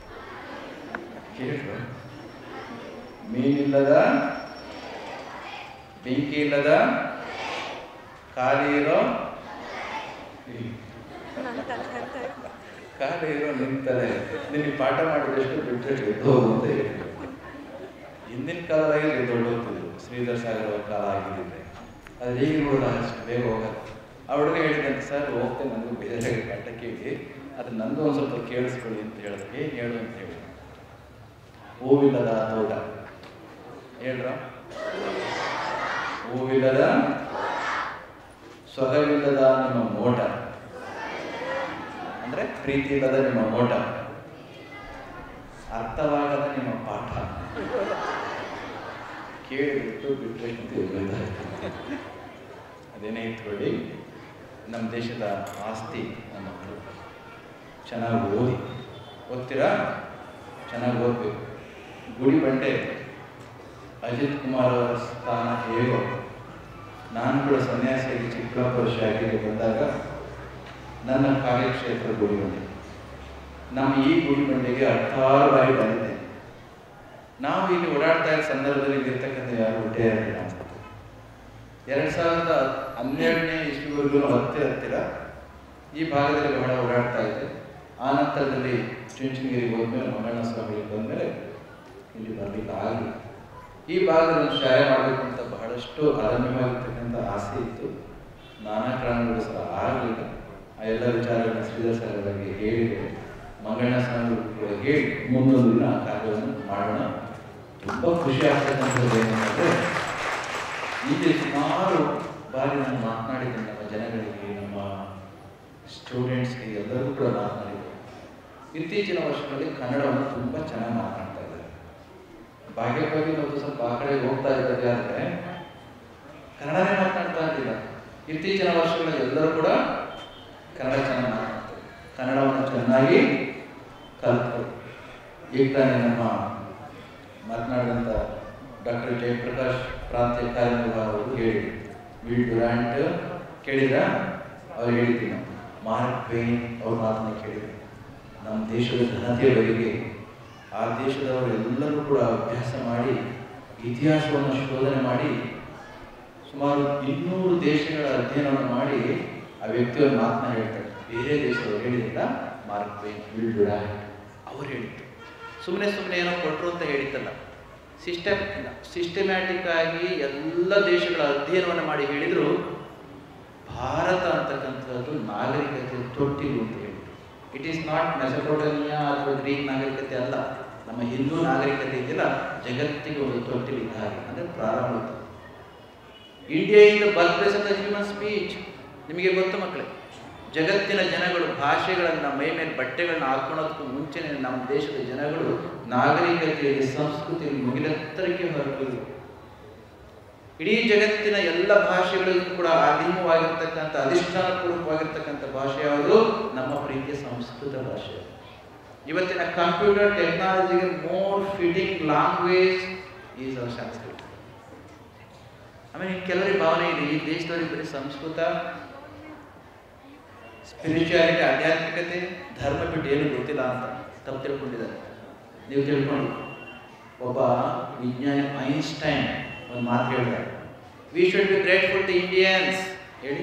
ಕೇಳು ಮೀನಿಲ್ಲದ ಬೆಂಕಿ ಇಲ್ಲದ ಖಾಲಿ ಇರೋ ಖಾಲಿ ಇರೋ ನಿಂತಲೆ ನಿನಗೆ ಪಾಠ ಮಾಡಿದಷ್ಟು ಬಿಟ್ಟರೆ ಎದ್ದು ಹೋಗು ಅಂತ ಹೇಳಿ ಹಿಂದಿನ ಕಾಲದಾಗೆ ಎದ್ದೊಳ್ಳು ಹೋಗ್ತಿದ್ರು ಶ್ರೀಧರ್ ಸಾಗರ್ ಅವ್ರ ಕಾಲ ಆಗಿದ್ದಿದ್ರೆ ಅದು ಈಗ ನೋಡಿದ ಅಷ್ಟು ಬೇಗ ಹೋಗಲ್ಲ ಆ ಹುಡುಗ ಹೇಳಿದಂತೆ ಸರ್ ಹೋಗ್ತೇನೆ ನನಗೂ ಬೇರೆ ಪಾಠ ಕೇಳಿ ಅದು ನಂದು ಒಂದು ಸ್ವಲ್ಪ ಕೇಳಿಸ್ಕೊಳ್ಳಿ ಅಂತ ಹೇಳಿದ್ರೆ ಏನು ಹೇಳು ಅಂತ ಹೇಳಿ ಹೂವಿಲ್ಲದ ತೋಟ ಹೇಳ್ರ ಹೂವಿಲ್ಲದ ಸೊಗವಿಲ್ಲದ ನಿಮ್ಮ ಮೋಟ ಅಂದ್ರೆ ಪ್ರೀತಿ ಇಲ್ಲದ ನಿಮ್ಮ ಮೋಟ ಅರ್ಥವಾಗದ ನಿಮ್ಮ ಪಾಠ ಕೇಳಿಬಿಟ್ಟು ಬಿಟ್ಟರೆ ಅದೇನೇ ಇಟ್ಕೊಳ್ಳಿ ನಮ್ಮ ದೇಶದ ಆಸ್ತಿ ನಮ್ಮ ಮಕ್ಕಳು ಚೆನ್ನಾಗಿ ಓದಿ ಓದ್ತೀರಾ ಚೆನ್ನಾಗಿ ಓದಬೇಕು ಗುಡಿ ಬಂಡೆ ಅಜಿತ್ ಕುಮಾರ್ ಅವರ ಸ್ಥಾನ ಹೇಗೋ ನಾನು ಕೂಡ ಸನ್ಯಾಸಿಯಾಗಿ ಚಿಕ್ಕಬಳ್ಳಾಪುರ ಶಾಖೆಗೆ ಬಂದಾಗ ನನ್ನ ಕಾರ್ಯಕ್ಷೇತ್ರ ಗುಡಿ ಬಂಡೆ ನಮ್ಮ ಈ ಗುಡಿ ಬಂಡೆಗೆ ಹತ್ತಾರು ಬಾರಿ ಬಂದಿದೆ ನಾವು ಇಲ್ಲಿ ಓಡಾಡ್ತಾ ಇದ್ದ ಸಂದರ್ಭದಲ್ಲಿ ಇಲ್ಲಿರ್ತಕ್ಕಂಥ ಯಾರು ಹುಟ್ಟೇ ಇರಲಿಲ್ಲ ಎರಡು ಸಾವಿರದ ಹನ್ನೆರಡನೇ ಇಸ್ವಿವರೆಗೂ ಹತ್ತಿರ ಹತ್ತಿರ ಈ ಭಾಗದಲ್ಲಿ ಬಹಳ ಓಡಾಡ್ತಾ ಇದ್ದೆ ಆ ನಂತರದಲ್ಲಿ ಚುಂಚನಗಿರಿಗೆ ಹೋದ್ಮೇಲೆ ಮಂಗಣ್ಣ ಸ್ವಾಮಿಗೆ ಬಂದಮೇಲೆ ಇಲ್ಲಿ ಬರಲಿಕ್ಕೆ ಆಗಲಿ ಈ ಭಾಗದಲ್ಲಿ ಒಂದು ಶಾಲೆ ಮಾಡಬೇಕು ಅಂತ ಬಹಳಷ್ಟು ಅರಣ್ಯವಾಗಿರ್ತಕ್ಕಂಥ ಆಸೆ ಇತ್ತು ನಾನಾ ಕಾರಣಗಳು ಸಹ ಆಗಲಿಲ್ಲ ಆ ಎಲ್ಲ ವಿಚಾರಗಳನ್ನ ಶ್ರೀಧರ್ ಸರ್ ಅವರಿಗೆ ಹೇಳಿದೆ ಮಂಗಣ್ಣ ಸ್ವಾಮಿ ಕೂಡ ಹೇಳಿ ಮುಂದೊಂದು ದಿನ ಆ ಕಾರ್ಯವನ್ನು ಮಾಡೋಣ ತುಂಬ ಖುಷಿ ಆಗ್ತಕ್ಕಂಥದ್ದು ಏನಂತಂದರೆ ಇಲ್ಲಿ ಸುಮಾರು ಬಾರಿ ನಾನು ಮಾತನಾಡಿದ್ದೇನೆ ನಮ್ಮ ಜನಗಳಿಗೆ ನಮ್ಮ ಸ್ಟೂಡೆಂಟ್ಸ್ಗೆ ಎಲ್ಲರೂ ಕೂಡ ಮಾತನಾಡಿದ್ದೇನೆ ಇತ್ತೀಚಿನ ವರ್ಷಗಳಲ್ಲಿ ಕನ್ನಡವನ್ನು ತುಂಬ ಚೆನ್ನಾಗಿ ಮಾತನಾಡ್ತಾ ಇದ್ದಾರೆ ಬಾಗೆ ಬಾಗಿ ಮತ್ತು ಸ್ವಲ್ಪ ಆ ಕಡೆ ಹೋಗ್ತಾ ಇದ್ದಾರೆ ಆದರೆ ಕನ್ನಡನೇ ಮಾತನಾಡ್ತಾ ಇದ್ದಿಲ್ಲ ಇತ್ತೀಚಿನ ವರ್ಷಗಳಲ್ಲಿ ಎಲ್ಲರೂ ಕೂಡ ಕನ್ನಡ ಚೆನ್ನಾಗಿ ಮಾತನಾಡ್ತಾರೆ ಕನ್ನಡವನ್ನು ಚೆನ್ನಾಗಿ ಕಲ್ತ್ಕೊಳ್ಳಿ ಈಗ ತಾನೇ ನಮ್ಮ ಮಾತನಾಡಿದಂಥ ಡಾಕ್ಟರ್ ಜಯಪ್ರಕಾಶ್ ಪ್ರಾಂತ್ಯ ಕಾರ್ಯನಿರ್ವಾಹ ಅವರು ಹೇಳಿ ವಿಲ್ ಡುರಾಂಟ್ ಕೇಳಿದ್ರ ಅವ್ರು ಹೇಳಿದ್ದೀನಿ ಮಾರ್ಕ್ ಪೇನ್ ಅವ್ರ ಮಾತನ್ನ ಕೇಳಿದ್ರು ನಮ್ಮ ದೇಶದ ಘನತೆಯ ಬಗೆಗೆ ಆ ದೇಶದವರು ಎಲ್ಲರೂ ಕೂಡ ಅಭ್ಯಾಸ ಮಾಡಿ ಇತಿಹಾಸವನ್ನು ಶೋಧನೆ ಮಾಡಿ ಸುಮಾರು ಇನ್ನೂರು ದೇಶಗಳ ಅಧ್ಯಯನವನ್ನು ಮಾಡಿ ಆ ವ್ಯಕ್ತಿಯವ್ರ ಮಾತನ್ನ ಹೇಳ್ತಾರೆ ಬೇರೆ ದೇಶದವರು ಹೇಳಿದಿಲ್ಲ ಮಾರ್ಕ್ ಪೇನ್ ವಿಲ್ ಡುರಾಂಟ್ ಅವ್ರು ಹೇಳಿದ್ರು ಸುಮ್ಮನೆ ಸುಮ್ಮನೆ ಏನೋ ಕೊಟ್ಟರು ಅಂತ ಹೇಳಿದ್ದಲ್ಲ ಸಿಸ್ಟಮ್ ಸಿಸ್ಟಮ್ಯಾಟಿಕ್ ಆಗಿ ಎಲ್ಲ ದೇಶಗಳ ಅಧ್ಯಯನವನ್ನು ಮಾಡಿ ಹೇಳಿದ್ರು ಭಾರತ ಅಂತಕ್ಕಂಥದ್ದು ನಾಗರಿಕತೆ ತೊಟ್ಟಿಲು ಅಂತ ಹೇಳಿದ್ರು ಇಟ್ ಈಸ್ ನಾಟ್ ಮೆಸಪೋಟೋನಿಯಾ ಅಥವಾ ಗ್ರೀಕ್ ನಾಗರಿಕತೆ ಅಲ್ಲ ನಮ್ಮ ಹಿಂದೂ ನಾಗರಿಕತೆ ಇದೆಯಲ್ಲ ಜಗತ್ತಿಗೆ ಒಂದು ತೊಟ್ಟಿಲು ಇದ್ದ ಹಾಗೆ ಅಂದರೆ ಪ್ರಾರಂಭ India in the birth place of the human speech ನಿಮಗೆ ಗೊತ್ತು ಮಕ್ಕಳೇ ಜಗತ್ತಿನ ಜನಗಳು ಭಾಷೆಗಳನ್ನು ಮೈ ಮೇಲೆ ಬಟ್ಟೆಗಳನ್ನ ಹಾಕೊಳ್ಳೋದಕ್ಕೂ ಮುಂಚೆನೇ ನಮ್ಮ ದೇಶದ ಜನಗಳು ನಾಗರಿಕತೆಯಲ್ಲಿ ಸಂಸ್ಕೃತಿಯಲ್ಲಿ ಮುಗಿಲೆತ್ತರಕ್ಕೆ ಹೊರಟಿದ್ರು ಇಡೀ ಜಗತ್ತಿನ ಎಲ್ಲ ಭಾಷೆಗಳಿಗೂ ಕೂಡ ಆದಿಮವಾಗಿರ್ತಕ್ಕಂಥ ಅಧಿಷ್ಠಾನ ಪೂರ್ವಕವಾಗಿರ್ತಕ್ಕಂಥ ಭಾಷೆ ಯಾವುದು ನಮ್ಮ ಪ್ರೀತಿಯ ಸಂಸ್ಕೃತ ಭಾಷೆ ಇವತ್ತಿನ ಕಂಪ್ಯೂಟರ್ ಟೆಕ್ನಾಲಜಿಗೆ more fitting language is our Sanskrit ಆಮೇಲೆ ಕೆಲವರಿಗೆ ಭಾವನೆ ಇದೆ ಈ ದೇಶದವರಿಗೆ ಬರೀ ಸಂಸ್ಕೃತ ಸ್ಪಿರಿಚುಯಾಲಿಟಿ ಆಧ್ಯಾತ್ಮಿಕತೆ ಧರ್ಮ ಬಿಟ್ಟು ಏನು ಗೊತ್ತಿಲ್ಲ ಅಂತ ತಪ್ಪು ತಿಳ್ಕೊಂಡಿದ್ದಾರೆ ನೀವು ತಿಳ್ಕೊಂಡು ಒಬ್ಬ ವಿಜ್ಞಾನಿ ಐನ್ಸ್ಟೈನ್ ಒಂದು ಮಾತು ಹೇಳ್ತಾರೆ we should be grateful to Indians ಹೇಳಿ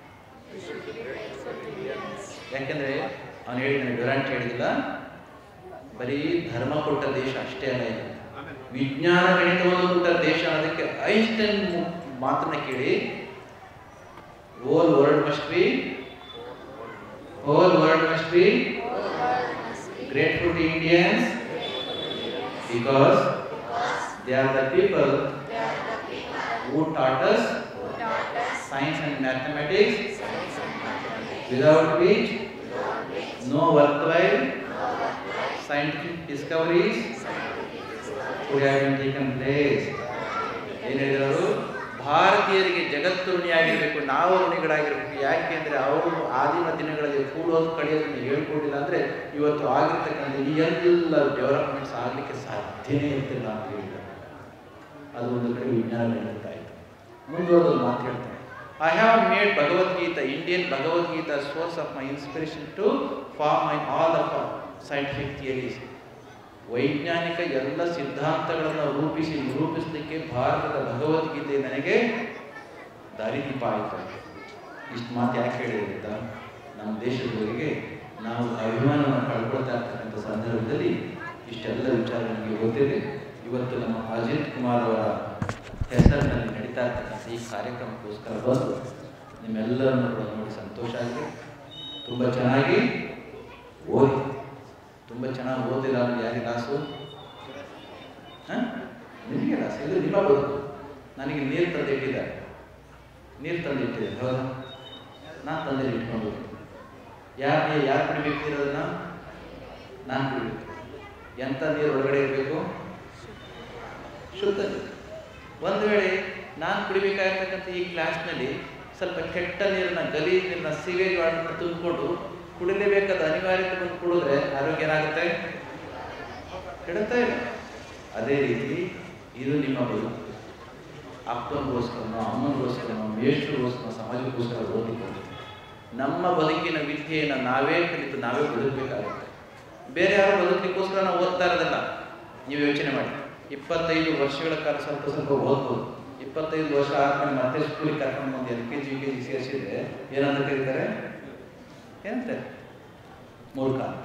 ಯಾಕೆಂದ್ರೆ ಅವನು ಹೇಳಿದ್ದಾನೆ ಡ್ಯುರಾಂಟ್ ಹೇಳಿದಿಲ್ಲ ಬರೀ ಧರ್ಮ ಕೊಟ್ಟ ದೇಶ ಅಷ್ಟೇ ಅಲ್ಲ ಇದು ವಿಜ್ಞಾನ ಗಣಿತವನ್ನು ಕೊಟ್ಟ ದೇಶ ಅನ್ನೋದಕ್ಕೆ ಐನ್ಸ್ಟೈನ್ ಮಾತನ್ನ ಕೇಳಿ whole world must be whole world must be grateful to Indians because they are the people who taught us science and mathematics without which no worthwhile scientific discoveries could have been taken place. ಏನು ಹೇಳಿದ್ರು ಭಾರತೀಯರಿಗೆ ಜಗತ್ತು ಋಣಿಯಾಗಿರಬೇಕು ನಾವು ಋಣಿಗಳಾಗಿರ್ಬೇಕು ಯಾಕೆ ಅಂದರೆ ಅವರು ಆದಿಮ ದಿನಗಳಲ್ಲಿ ಕೂಡೋದು ಕಳೆಯೋದನ್ನು ಹೇಳ್ಕೊಟ್ಟಿಲ್ಲ ಅಂದರೆ ಇವತ್ತು ಆಗಿರ್ತಕ್ಕಂಥ ಈ ಎಲ್ಲ ಡೆವಲಪ್ಮೆಂಟ್ಸ್ ಆಗಲಿಕ್ಕೆ ಸಾಧ್ಯನೇ ಇರ್ತಿಲ್ಲ ಅಂತ ಹೇಳಿದ್ದಾರೆ ಅದು ಒಂದು ಕಡೆ ವಿಜ್ಞಾನ ಹೇಳ್ತಾ ಇತ್ತು ಮುಂದುವರೆದು ಮಾತು ಹೇಳ್ತಾರೆ I have made Bhagavad Gita Indian Bhagavad Gita source of my inspiration to form my all of scientific theories ವೈಜ್ಞಾನಿಕ ಎಲ್ಲ ಸಿದ್ಧಾಂತಗಳನ್ನು ರೂಪಿಸಿ ನಿರೂಪಿಸಲಿಕ್ಕೆ ಭಾರತದ ಭಗವದ್ಗೀತೆ ನನಗೆ ದಾರಿದೀಪ ಆಯಿತು ಇಷ್ಟು ಮಾತು ಯಾಕೆ ಹೇಳಿದೆ ಅಂತ ನಮ್ಮ ದೇಶದವರಿಗೆ ನಾವು ಅಭಿಮಾನವನ್ನು ಕಳ್ಕೊಳ್ತಾ ಇರ್ತಕ್ಕಂಥ ಸಂದರ್ಭದಲ್ಲಿ ಇಷ್ಟೆಲ್ಲ ವಿಚಾರ ನಮಗೆ ಗೊತ್ತಿದೆ ಇವತ್ತು ನಮ್ಮ ಅಜಿತ್ ಕುಮಾರ್ ಅವರ ಹೆಸರಿನಲ್ಲಿ ನಡೀತಾ ಇರ್ತಕ್ಕಂಥ ಈ ಕಾರ್ಯಕ್ರಮಕ್ಕೋಸ್ಕರ ಬಂದು ನಿಮ್ಮೆಲ್ಲರನ್ನು ಕೂಡ ನೋಡಿ ಸಂತೋಷ ಆಗಿದೆ ತುಂಬ ಚೆನ್ನಾಗಿ ಓದಿ ತುಂಬ ಚೆನ್ನಾಗಿ ಓದಿಲ್ಲ ಅಂದ್ರೆ ಯಾರಿಗೆ ಲಾಸು ಹಾಂ ನಿಮಗೆ ಲಾಸ್ ಇದು ನಿಮ್ಮ ಬದುಕು ನನಗೆ ನೀರು ತಂದು ಇಟ್ಟಿದ್ದಾರೆ ನೀರು ತಂದು ಇಟ್ಟಿದ್ದಾರೆ ಹೌದಾ ನಾನು ತಂದೆ ಇಟ್ಕೊಂಡು ಯಾರು ಯಾರು ಕುಡಿಬೇಕು ನೀರದನ್ನ ನಾನು ಕುಡಿಬೇಕು ಎಂಥ ನೀರು ಒಳಗಡೆ ಇರಬೇಕು ಶುದ್ಧ ನೀರು ಒಂದು ವೇಳೆ ನಾನು ಕುಡಿಬೇಕಾಗಿರ್ತಕ್ಕಂಥ ಈ ಕ್ಲಾಸ್ನಲ್ಲಿ ಸ್ವಲ್ಪ ಕೆಟ್ಟ ನೀರನ್ನ ಗಲೀಜ್ ನೀರನ್ನ ಸಿವೇಜ್ ವಾಟರ್ನ ತುಂಬಿಕೊಂಡು ಕುಡಿಲೇಬೇಕಾದ ಅನಿವಾರ್ಯತೆ ಬಂದು ಕುಡಿದ್ರೆ ಆರೋಗ್ಯ ಏನಾಗುತ್ತೆ ಕೆಡುತ್ತಾ ಇಲ್ಲ ಅದೇ ರೀತಿ ಇದು ನಿಮ್ಮ ಬದುಕು ಅಪ್ಪನಿಗೋಸ್ಕರನೋ ಅಮ್ಮನಿಗೋಸ್ಕರನೋ ಮೇಷ್ಟ್ರಿಗೋಸ್ಕರ ಸಮಾಜಕ್ಕೋಸ್ಕರ ಓದಿಕೊಂಡು ನಮ್ಮ ಬದುಕಿನ ವಿದ್ಯೆಯನ್ನು ನಾವೇ ಕಲಿತು ನಾವೇ ಬದುಕಬೇಕಾಗುತ್ತೆ ಬೇರೆ ಯಾರು ಬದುಕಲಿಕ್ಕೋಸ್ಕರ ನಾವು ಓದ್ತಾ ಇರೋದಲ್ಲ ನೀವು ಯೋಚನೆ ಮಾಡಿ ಇಪ್ಪತ್ತೈದು ವರ್ಷಗಳ ಕಾಲ ಸ್ವಲ್ಪ ಸ್ವಲ್ಪ ಓದ್ಬೋದು ಇಪ್ಪತ್ತೈದು ವರ್ಷ ಆದ್ಮೇಲೆ ಮತ್ತೆ ಸ್ಕೂಲಿಗೆ ಕರ್ಕೊಂಡು ಬಂದು L K G U K G ಸೇರಿಸಿದ್ರೆ ಏನಂತ ಕರೀತಾರೆ ಏನಂತಾರೆ ಮೂರ್ಖ ಅಂತ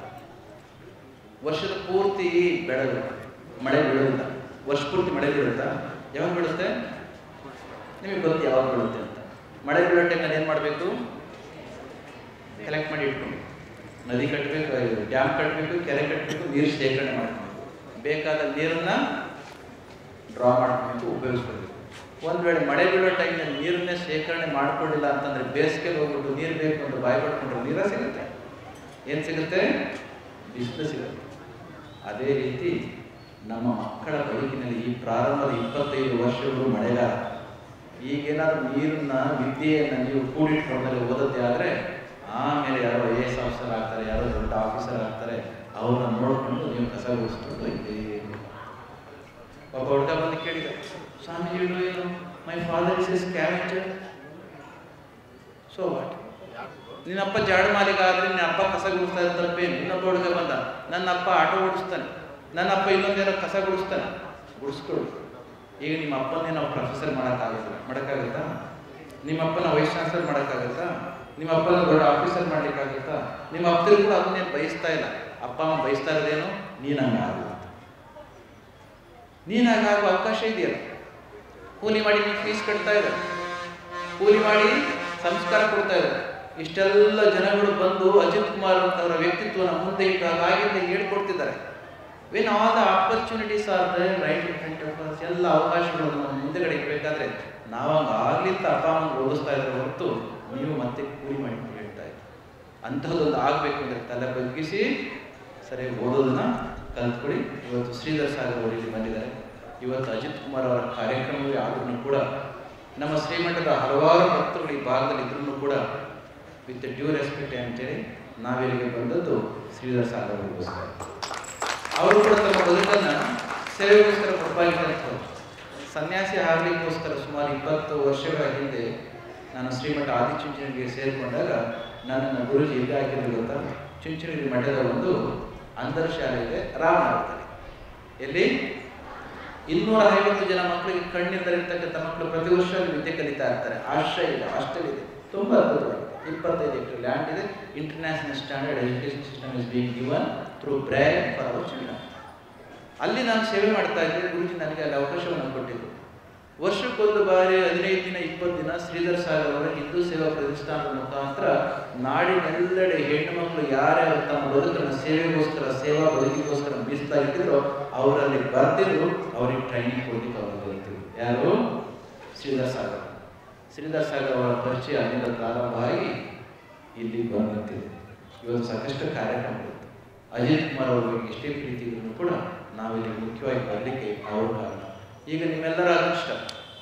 ವರ್ಷದ ಪೂರ್ತಿ ಬೆಳೆದು ಮಳೆ ಬೀಳೋದಿಲ್ಲ ವರ್ಷ ಪೂರ್ತಿ ಮಳೆ ಬೀಳುತ್ತಾ ಯಾವಾಗ ಬೀಳುತ್ತೆ ನಿಮಗೆ ಗೊತ್ತು ಯಾವಾಗ ಬೀಳುತ್ತೆ ಅಂತ ಮಳೆ ಬೀಳೋ ಟೈಮಲ್ಲಿ ಏನು ಮಾಡಬೇಕು ಕಲೆಕ್ಟ್ ಮಾಡಿ ಇಟ್ಕೊಂಡು ನದಿ ಕಟ್ಟಬೇಕು ಡ್ಯಾಮ್ ಕಟ್ಟಬೇಕು ಕೆರೆ ಕಟ್ಟಬೇಕು ನೀರು ಶೇಖರಣೆ ಮಾಡಬೇಕು ಬೇಕಾದ ನೀರನ್ನು ಡ್ರಾ ಮಾಡ್ಕೊಬೇಕು ಉಪಯೋಗಿಸ್ಕೊಳ್ಬೇಕು ಒಂದು ವೇಳೆ ಮಳೆ ಬೀಳೋ ಟೈಮ್ನಲ್ಲಿ ನೀರನ್ನೇ ಶೇಖರಣೆ ಮಾಡ್ಕೊಳ್ಳಿಲ್ಲ ಅಂತಂದರೆ ಬೇಸಿಗೆ ಹೋಗ್ಬಿಟ್ಟು ನೀರು ಬೇಕು ಅಂತ ಬಾಯಿ ಪಡ್ಕೊಂಡ್ರೆ ನೀರ ಸಿಗುತ್ತೆ ಏನು ಸಿಗುತ್ತೆ ಬಿಸಿಲು ಸಿಗುತ್ತೆ ಅದೇ ರೀತಿ ನಮ್ಮ ಮಕ್ಕಳ ಬದುಕಿನಲ್ಲಿ ಈ ಪ್ರಾರಂಭದ ಇಪ್ಪತ್ತೈದು ವರ್ಷಗಳು ಮಳೆಗಾಲ ಈಗೇನಾದ್ರೂ ನೀರನ್ನ ವಿದ್ಯೆಯನ್ನು ನೀವು ಕೂಡಿಟ್ಕೊಂಡ್ಮೇಲೆ ಓದದ್ದೇ ಆದರೆ ಆಮೇಲೆ ಯಾರೋ ಐ ಎಸ್ ಆಫೀಸರ್ ಆಗ್ತಾರೆ ಯಾರೋ ದೊಡ್ಡ ಆಫೀಸರ್ ಆಗ್ತಾರೆ ಅವ್ರನ್ನ ನೋಡಿಕೊಂಡು ನೀವು ಕಸ ಗುಡಿಸ್ಕೊಂಡು ಇದೇ ಒಬ್ಬ ಹುಡುಗ ಬಂದು ಕೇಳಿದ ಸ್ವಾಮೀಜಿಗಳು ಏನು my father is a scavenger so what ನಿನ್ನಪ್ಪ ಜಾಡು ಮಾಲೀಕ ಆದ್ರೆ ನಿನ್ನ ಅಪ್ಪ ಕಸ ಗುಡಿಸ್ತಾ ಇದ್ದ ತಪ್ಪೇನು ಇನ್ನೊಬ್ಬ ಹುಡುಗ ಬಂದ ನನ್ನ ಅಪ್ಪ ಆಟೋ ಓಡಿಸ್ತಾನೆ ನನ್ನ ಅಪ್ಪ ಇನ್ನೊಂದೇನೋ ಕಸ ಗುಡಿಸ್ತಾನೆ ಗುಡಿಸ್ಕೊಳ್ಳಿ ಈಗ ನಿಮ್ಮ ಅಪ್ಪನ್ನೇ ನಾವು ಪ್ರೊಫೆಸರ್ ಮಾಡೋಕ್ಕಾಗಲ್ಲ ಮಾಡೋಕ್ಕಾಗುತ್ತಾ ನಿಮ್ಮ ಅಪ್ಪನ ವೈಸ್ ಚಾನ್ಸಲರ್ ಮಾಡೋಕ್ಕಾಗುತ್ತಾ ನಿಮ್ಮ ಅಪ್ಪನ ದೊಡ್ಡ ಆಫೀಸರ್ ಮಾಡ್ಲಿಕ್ಕಾಗುತ್ತಾ ನಿಮ್ಮ ಅಪ್ಪರು ಕೂಡ ಅದನ್ನೇನು ಬಯಸ್ತಾ ಇಲ್ಲ ಅಪ್ಪ ಅಮ್ಮ ಬಯಸ್ತಾ ಇರೋದೇನು ನೀನು ಹಂಗೆ ಆಗು ಅಂತ ನೀನು ಹಾಗಾಗುವ ಅವಕಾಶ ಇದೆಯಲ್ಲ ಕೂಲಿ ಮಾಡಿ ನೀವು ಫೀಸ್ ಕಟ್ತಾ ಇದ್ದಾರೆ ಕೂಲಿ ಮಾಡಿ ಸಂಸ್ಕಾರ ಕೊಡ್ತಾ ಇದ್ದಾರೆ ಇಷ್ಟೆಲ್ಲ ಜನಗಳು ಬಂದು ಅಜಿತ್ ಕುಮಾರ್ ಅಂತವರ ವ್ಯಕ್ತಿತ್ವನ ಮುಂದೆ ಇಟ್ಟಾಗ ಆಗಿಂದ ಹೇಳ್ಕೊಡ್ತಿದ್ದಾರೆ when all the opportunities are the right in front of us ಎಲ್ಲ ಅವಕಾಶಗಳು ನಮ್ಮ ಮುಂದೆಗಡೆ ಇರಬೇಕಾದ್ರೆ ನಾವಾಗ ಆಗ್ಲಿಂತ ಅಪ್ಪ ಅಮ್ಮ ಓದಿಸ್ತಾ ಇದ್ರೆ ಹೊರತು ನೀವು ಮತ್ತೆ ಕೂಲಿ ಮಾಡಿ ಅಂತ ಹೇಳ್ತಾ ಇದ್ದೀವಿ ಅಂತಹದ್ದೊಂದು ಆಗಬೇಕು ಅಂದರೆ ತಲೆ ಬಗ್ಗಿಸಿ ಸರಿಯಾಗಿ ಓದೋದನ್ನ ಕಲ್ತ್ಕೊಳ್ಳಿ ಇವತ್ತು ಶ್ರೀಧರ್ ಸಾಗರ್ ಅವರು ಇಲ್ಲಿ ಬಂದಿದ್ದಾರೆ ಇವತ್ತು ಅಜಿತ್ ಕುಮಾರ್ ಅವರ ಕಾರ್ಯಕ್ರಮವೇ ಆದ್ರೂ ಕೂಡ ನಮ್ಮ ಶ್ರೀಮಠದ ಹಲವಾರು ಭಕ್ತರುಗಳು ಈ ಭಾಗದಲ್ಲಿ ಇದ್ರೂ ಕೂಡ ವಿತ್ ಡ್ಯೂ ರೆಸ್ಪೆಕ್ಟ್ ಅಂತೇಳಿ ನಾವಿಲ್ಲಿಗೆ ಬಂದದ್ದು ಶ್ರೀಧರ್ ಸಾಗರ್ ಅವರಿಗೋಸ್ಕರ ಅವರು ಕೂಡ ತಮ್ಮ ಬದುಕನ್ನು ಸೇವೆಗೋಸ್ಕರ ಕೊಡಬಾಗಿದ್ದಂಥವ್ರು ಸನ್ಯಾಸಿ ಆಗಲಿಕ್ಕೋಸ್ಕರ ಸುಮಾರು ಇಪ್ಪತ್ತು ವರ್ಷಗಳ ಹಿಂದೆ ನಾನು ಶ್ರೀಮಠ ಆದಿಚುಂಚನಗಿರಿಗೆ ಸೇರಿಕೊಂಡಾಗ ನನ್ನನ್ನು ಗುರುಜಿ ಇಲ್ಲಿ ಹಾಕಿದ್ರು ಗೊತ್ತಾ ಚುಂಚನಗಿರಿ ಮಠದ ಒಂದು ಅಂತರ್ಶಾಲೆ ಇದೆ ರಾಮನಗರದಲ್ಲಿ ಎಲ್ಲಿ ಇನ್ನೂರ ಐವತ್ತು ಜನ ಮಕ್ಕಳಿಗೆ ಕಣ್ಣಿಂದಲಿರ್ತಕ್ಕಂಥ ಮಕ್ಕಳು ಪ್ರತಿ ವರ್ಷ ಅಲ್ಲಿ ವಿದ್ಯೆ ಕಲಿತಾ ಇರ್ತಾರೆ ಆಶ್ರಯ ಇದೆ ಹಾಸ್ಟೆಲ್ ಇದೆ ತುಂಬ ಅದ್ಭುತವಾಗಿದೆ ಇಪ್ಪತ್ತೈದು ಎಕರೆ ಲ್ಯಾಂಡ್ ಇದೆ international standard education system is being given through brand for our children ಅಲ್ಲಿ ನಾನು ಸೇವೆ ಮಾಡ್ತಾ ಇದ್ದೆ ಗುರುಜಿ ನನಗೆ ಅಲ್ಲಿ ಅವಕಾಶವನ್ನು ಕೊಟ್ಟಿದ್ದು ವರ್ಷಕ್ಕೊಂದು ಬಾರಿ ಹದಿನೈದು ದಿನ ಇಪ್ಪತ್ತು ದಿನ ಶ್ರೀಧರ್ ಸಾಗರ್ ಅವರ ಹಿಂದೂ ಸೇವಾ ಪ್ರತಿಷ್ಠಾನದ ಮುಖಾಂತರ ನಾಡಿನೆಲ್ಲೆಡೆ ಹೆಣ್ಣು ಮಕ್ಕಳು ಯಾರ್ಯಾರು ತಮ್ಮ ಬದುಕನ್ನು ಸೇವೆಗೋಸ್ಕರ ಸೇವಾ ಬದುಕಿಗೋಸ್ಕರ ಮೀಸಲಾಗಿಟ್ಟಿದ್ರು ಅವರಲ್ಲಿ ಬರ್ತಿದ್ರು ಅವರಿಗೆ ಟ್ರೈನಿಂಗ್ ಕೊಡ್ಲಿಕ್ಕೆ ಅವರು ಬರ್ತಿದ್ರು ಯಾರು ಶ್ರೀಧರ್ ಸಾಗರ್ ಶ್ರೀಧರ್ ಸಾಗರ್ ಅವರ ಪರಿಚಯ ಅಲ್ಲಿಂದ ಪ್ರಾರಂಭ ಆಗಿ ಇಲ್ಲಿ ಬಂದಂತಿದೆ ಇವತ್ತು ಸಾಕಷ್ಟು ಕಾರ್ಯಕ್ರಮಗಳು ಅಜಿತ್ ಕುಮಾರ್ ಅವರ ಬಗ್ಗೆ ಎಷ್ಟೇ ಪ್ರೀತಿ ಇದ್ರೂ ಕೂಡ ನಾವಿಲ್ಲಿ ಮುಖ್ಯವಾಗಿ ಬರಲಿಕ್ಕೆ ಅವರು ಕಾರಣ ಈಗ ನಿಮ್ಮೆಲ್ಲರ ಅದೃಷ್ಟ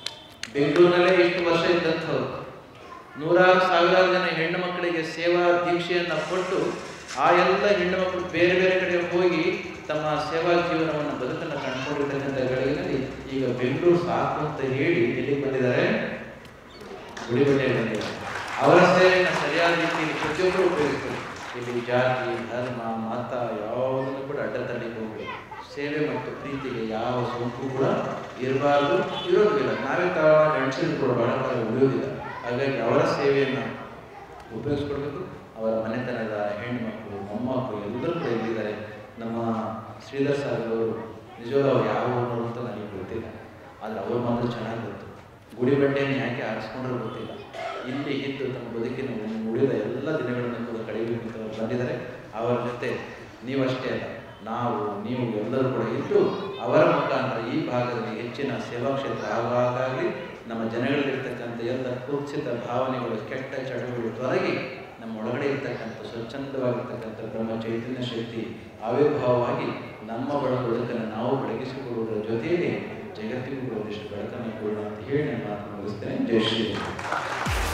ಬೆಂಗಳೂರಿನಲ್ಲೇ ಇಷ್ಟು ವರ್ಷ ಇದ್ದಂಥವ್ರು ನೂರಾರು ಸಾವಿರಾರು ಜನ ಹೆಣ್ಣು ಮಕ್ಕಳಿಗೆ ಸೇವಾ ದೀಕ್ಷೆಯನ್ನು ಕೊಟ್ಟು ಆ ಎಲ್ಲ ಹೆಣ್ಣು ಮಕ್ಕಳು ಬೇರೆ ಬೇರೆ ಕಡೆ ಹೋಗಿ ತಮ್ಮ ಸೇವಾ ಜೀವನವನ್ನು ಬದುಕನ್ನು ಕಂಡುಕೊಂಡಿರ್ತಕ್ಕಂಥ ಗಳಿಗೆಯಲ್ಲಿ ಈಗ ಬೆಂಗಳೂರು ಸಾಕು ಅಂತ ಹೇಳಿ ಎಲ್ಲಿಗೆ ಬಂದಿದ್ದಾರೆ ಗುಡಿಬಂಡೆಗೆ ಬಂದಿದ್ದಾರೆ ಅವರ ಸೇವೆಯನ್ನು ಸರಿಯಾದ ರೀತಿಯಲ್ಲಿ ಪ್ರತಿಯೊಬ್ಬರು ಉಪಯೋಗಿಸ್ತಾರೆ ಇಲ್ಲಿ ಜಾತಿ ಧರ್ಮ ಮತ ಯಾವುದನ್ನು ಕೂಡ ಅಡ್ಡತಳ್ಳಿಗೆ ಹೋಗಬೇಕು ಸೇವೆ ಮತ್ತು ಪ್ರೀತಿಗೆ ಯಾವ ಸೋಂಕು ಕೂಡ ಇರಬಾರ್ದು ಇರೋದಿಲ್ಲ ನಾವೇ ತಾವ ಗಂಡಸರು ಕೂಡ ಬಹಳ ಕಾಲ ಉಳಿಯೋದಿಲ್ಲ ಹಾಗಾಗಿ ಅವರ ಸೇವೆಯನ್ನು ಉಪಯೋಗಿಸ್ಕೊಳ್ಬೇಕು ಅವರ ಮನೆತನದ ಹೆಣ್ಣು ಮಕ್ಕಳು ಮೊಮ್ಮಕ್ಕಳು ಎಲ್ಲರೂ ಕೂಡ ಇಲ್ಲಿದ್ದಾರೆ ನಮ್ಮ ಶ್ರೀಧರ್ ಸರ್ ಅವರು ನಿಜವಾಗ್ಲೂ ಅವ್ರು ಯಾವ ಊರು ಅಂತ ನನಗೆ ಗೊತ್ತಿಲ್ಲ ಆದರೆ ಅವ್ರು ಮಾತ್ರ ಚೆನ್ನಾಗಿ ಗೊತ್ತು ಗುಡಿಬಂಡೆಯನ್ನು ಯಾಕೆ ಆರಿಸ್ಕೊಂಡ್ರೂ ಗೊತ್ತಿಲ್ಲ ಇಲ್ಲಿ ಇದ್ದು ತಮ್ಮ ಬದುಕಿನ ಉಳಿದ ಎಲ್ಲ ದಿನಗಳನ್ನು ಕೂಡ ಕಳೆಯಬೇಕು ಅಂತ ಅವ್ರು ಬಂದಿದ್ದಾರೆ ಅವರ ಜೊತೆ ನೀವಷ್ಟೇ ಅಲ್ಲ ನಾವು ನೀವು ಎಲ್ಲರೂ ಕೂಡ ಇದ್ದು ಅವರ ಮುಖಾಂತರ ಈ ಭಾಗದಲ್ಲಿ ಹೆಚ್ಚಿನ ಸೇವಾ ಕ್ಷೇತ್ರ ಆಗಾಗಲಿ ನಮ್ಮ ಜನಗಳಲ್ಲಿರ್ತಕ್ಕಂಥ ಎಲ್ಲ ಕುತ್ಸಿತ ಭಾವನೆಗಳು ಕೆಟ್ಟ ಚಟಗಳು ತೊಲಗಿ ನಮ್ಮ ಒಳಗಡೆ ಇರ್ತಕ್ಕಂಥ ಸ್ವಚ್ಛಂದವಾಗಿರ್ತಕ್ಕಂಥ ಬ್ರಹ್ಮ ಚೈತನ್ಯ ಶಕ್ತಿ ಆವಿರ್ಭಾವವಾಗಿ ನಮ್ಮ ಒಳ ಬದುಕನ್ನು ನಾವು ಬೆಳಗಿಸಿಕೊಳ್ಳುವುದರ ಜೊತೆಯಲ್ಲಿ ಜಗತ್ತಿಗೂ ಕೂಡ ಒಂದಿಷ್ಟು ಬೆಳಕನ್ನು ಕೊಡೋಣ ಅಂತ ಹೇಳಿ ನಾನು ಮಾತು ಮುಗಿಸ್ತೇನೆ ಜೈ ಶ್ರೀ